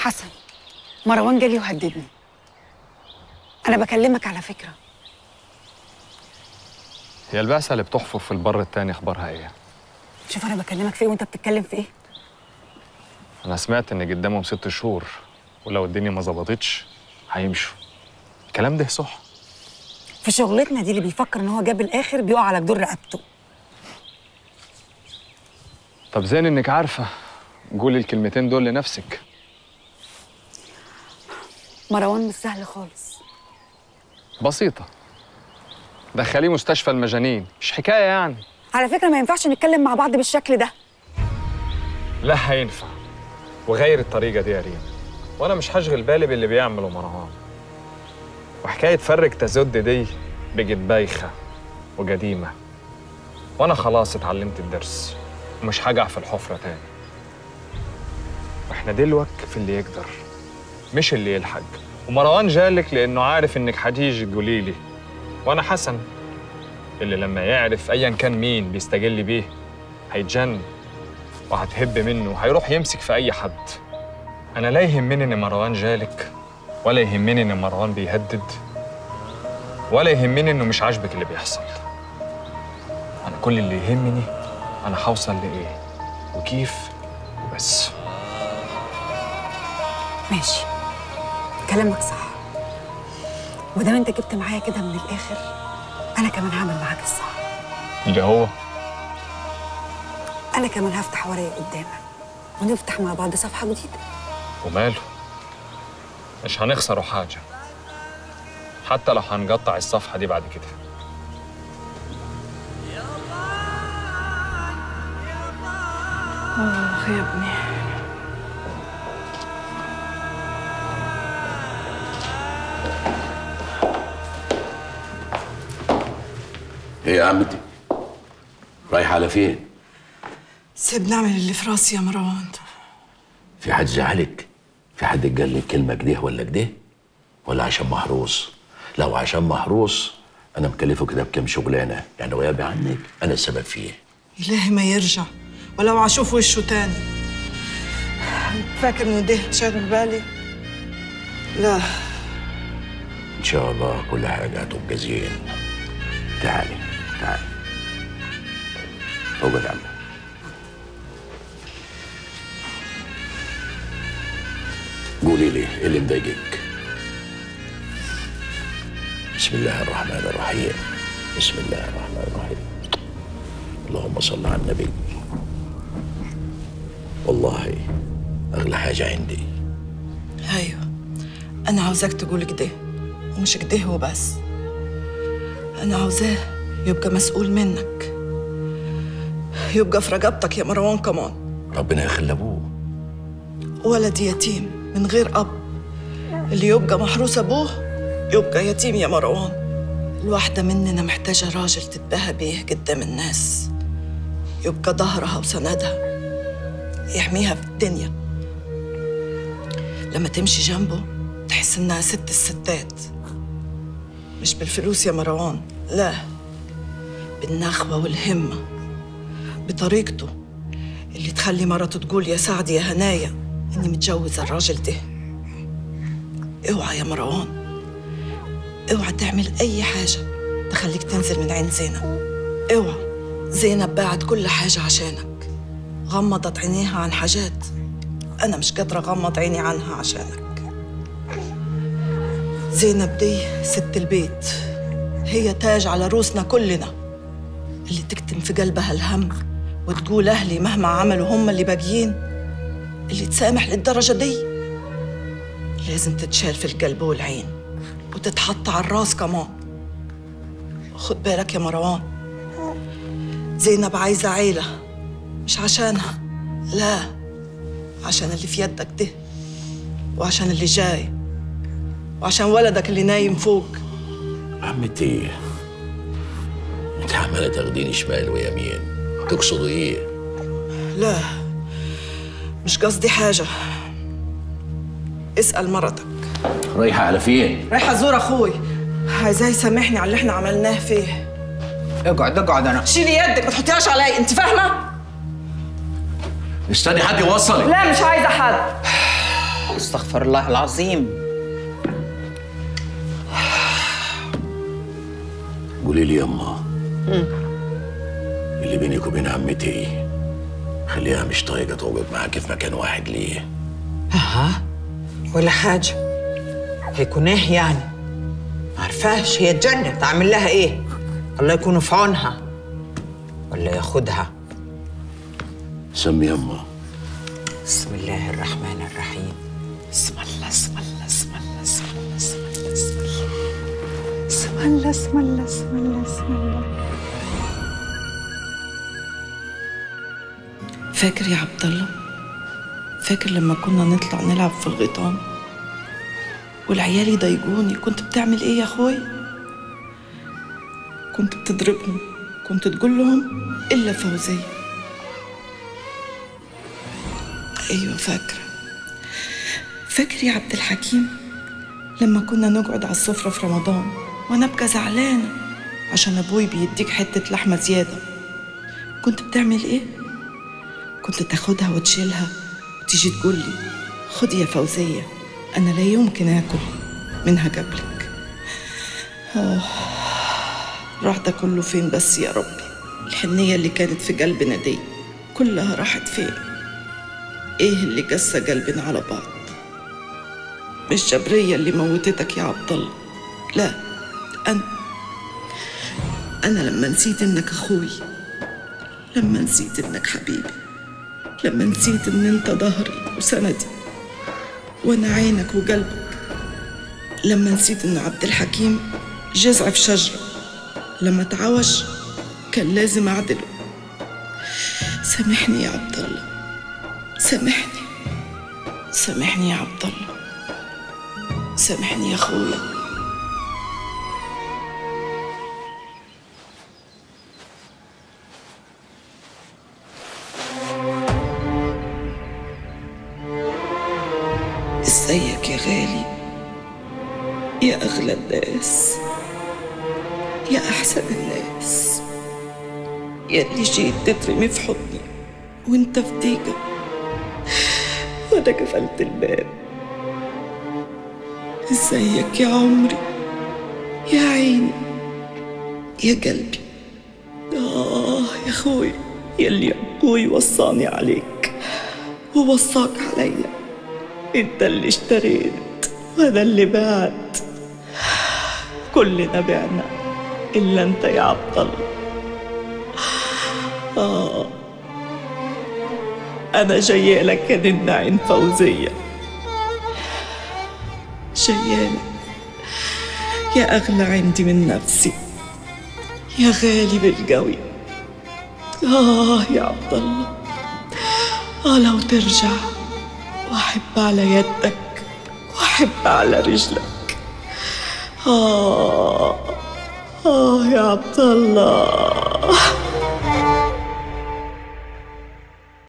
حسن مروان جالي وهددني انا بكلمك على فكره هي البعثة اللي بتحفر في البر التاني اخبارها ايه؟ شوف انا بكلمك في ايه وانت بتتكلم في ايه انا سمعت ان قدامهم ست شهور ولو الدنيا ما ظبطتش هيمشوا الكلام ده صح في شغلتنا دي اللي بيفكر ان هو جاب الاخر بيقع على جدور رقبته طب زين انك عارفة قولي الكلمتين دول لنفسك مروان مش سهل خالص بسيطة دخليه مستشفى المجانين مش حكاية يعني على فكره ما ينفعش نتكلم مع بعض بالشكل ده لا هينفع وغير الطريقة دي يا ريم وانا مش هشغل بالي باللي بيعمله مروان وحكاية فرق تزد دي بقت بايخة وقديمة وانا خلاص اتعلمت الدرس ومش هقع في الحفرة تاني واحنا دلوك في اللي يقدر مش اللي يلحق ومروان جالك لانه عارف انك هتيجي تقولي لي وانا حسن اللي لما يعرف ايا كان مين بيستجل بيه هيتجن وهتهب منه وهيروح يمسك في اي حد انا لا يهمني ان مروان جالك ولا يهمني ان مروان بيهدد ولا يهمني انه مش عاجبك اللي بيحصل انا كل اللي يهمني انا هوصل لايه وكيف وبس ماشي كلامك صح ودام انت جبت معايا كده من الاخر انا كمان هعمل معاك الصح اللي هو انا كمان هفتح ورقه قدامك ونفتح مع بعض صفحه جديده وماله مش هنخسروا حاجة حتى لو هنقطع الصفحة دي بعد كده آه يا ابني ايه يا عمتي رايحة على فين؟ سيبني اعمل اللي في راسي يا مروان في حد زعلك؟ في حد قال لك كلمة كده ولا كده؟ ولا عشان محروس؟ لو عشان محروس أنا مكلفه كده بكام شغلانة يعني غيابي عنك أنا السبب فيه إلهي ما يرجع ولو عشوف وشه تاني فاكر انه ده شاغل بالي لا إن شاء الله كل حاجة هتبقى زين تعالي تعالي اقعد يا عم قولي لي ايه اللي مضايقك بسم الله الرحمن الرحيم بسم الله الرحمن الرحيم اللهم صل على النبي والله اغلى حاجه عندي ايوه انا عاوزاك تقول كده ومش كده وبس انا عاوزاه يبقى مسؤول منك يبقى في رقبتك يا مروان كمان ربنا يخلي ابوه ولد يتيم من غير اب اللي يبقى محروس ابوه يبقى يتيم يا مروان الواحدة مننا محتاجة راجل تتباهى بيه قدام الناس يبقى ظهرها وسندها يحميها في الدنيا لما تمشي جنبه تحس انها ست الستات مش بالفلوس يا مروان لا بالنخوة والهمة بطريقته اللي تخلي مرته تقول يا سعد يا هنايا اني متجوزة الراجل ده اوعى يا مروان اوعى تعمل اي حاجة تخليك تنزل من عين زينب اوعى زينب باعت كل حاجة عشانك غمضت عينيها عن حاجات انا مش قادرة اغمض عيني عنها عشانك زينب دي ست البيت هي تاج على روسنا كلنا اللي تكتم في قلبها الهم وتقول أهلي مهما عملوا هم اللي باقيين اللي تسامح للدرجة دي لازم تتشال في القلب والعين وتتحط على الراس كمان خد بالك يا مروان زينب عايزة عيلة مش عشانها لا عشان اللي في يدك ده وعشان اللي جاي وعشان ولدك اللي نايم فوق عمتي انت عماله تاخديني شمال ويمين تقصدوا ايه؟ لا مش قصدي حاجة اسأل مرتك رايحه على فين؟ رايحة أزور أخوي عايزاه يسامحني على اللي احنا عملناه فيه اقعد اقعد انا شيلي يدك ما تحطيهاش عليا انت فاهمة؟ استني حد يوصلك لا مش عايزة حد استغفر الله العظيم قولي لي يما اللي بينك وبين عمتي ايه خليها مش طايقه تقعد معاك في مكان واحد ليه أها ولا حاجة هيكون إيه يعني؟ عارفاش هي اتجنت أعمل لها إيه؟ الله يكون في عونها ولا ياخدها سمي يما بسم الله الرحمن الرحيم بسم الله بسم الله بسم الله بسم الله بسم الله بسم الله بسم الله بسم الله بسم الله بسم الله فاكر يا عبد الله فاكر لما كنا نطلع نلعب في الغيطان والعيال يضايقوني كنت بتعمل ايه يا اخوي كنت بتضربهم كنت تقول لهم الا فوزيه ايوه فاكره فاكر يا عبد الحكيم لما كنا نقعد على السفره في رمضان وانا ابقى زعلانه عشان ابوي بيديك حته لحمه زياده كنت بتعمل ايه كنت تاخدها وتشيلها وتيجي تقول لي خدي يا فوزية أنا لا يمكن آكل منها قبلك آه راح ده كله فين بس يا ربي الحنية اللي كانت في قلبنا دي كلها راحت فين ايه اللي قسى قلبنا على بعض مش جبرية اللي موتتك يا عبد الله لا أنا أنا لما نسيت إنك أخوي لما نسيت إنك حبيبي لما نسيت إن أنت ظهري وسندي وأنا عينك وقلبك لما نسيت إن عبد الحكيم جزع في شجرة لما تعوج كان لازم أعدله سامحني يا عبد الله سامحني سامحني يا عبد الله سامحني يا أخويا ازيك يا غالي يا اغلى الناس يا احسن الناس يا اللي جيت تترمي في حضني وانت في ضيقه وانا قفلت الباب ازيك يا عمري يا عيني يا قلبي آه يا أخوي يلي أبوي وصاني عليك ووصاك عليا انت اللي اشتريت وانا اللي بعت كلنا بعنا الا انت يا عبد الله اه انا جايه لك يا نن عين فوزيه جايه لك يا اغلى عندي من نفسي يا غالي بالقوي اه يا عبد الله اه لو ترجع واحب على يدك واحب على رجلك آه آه يا عبد الله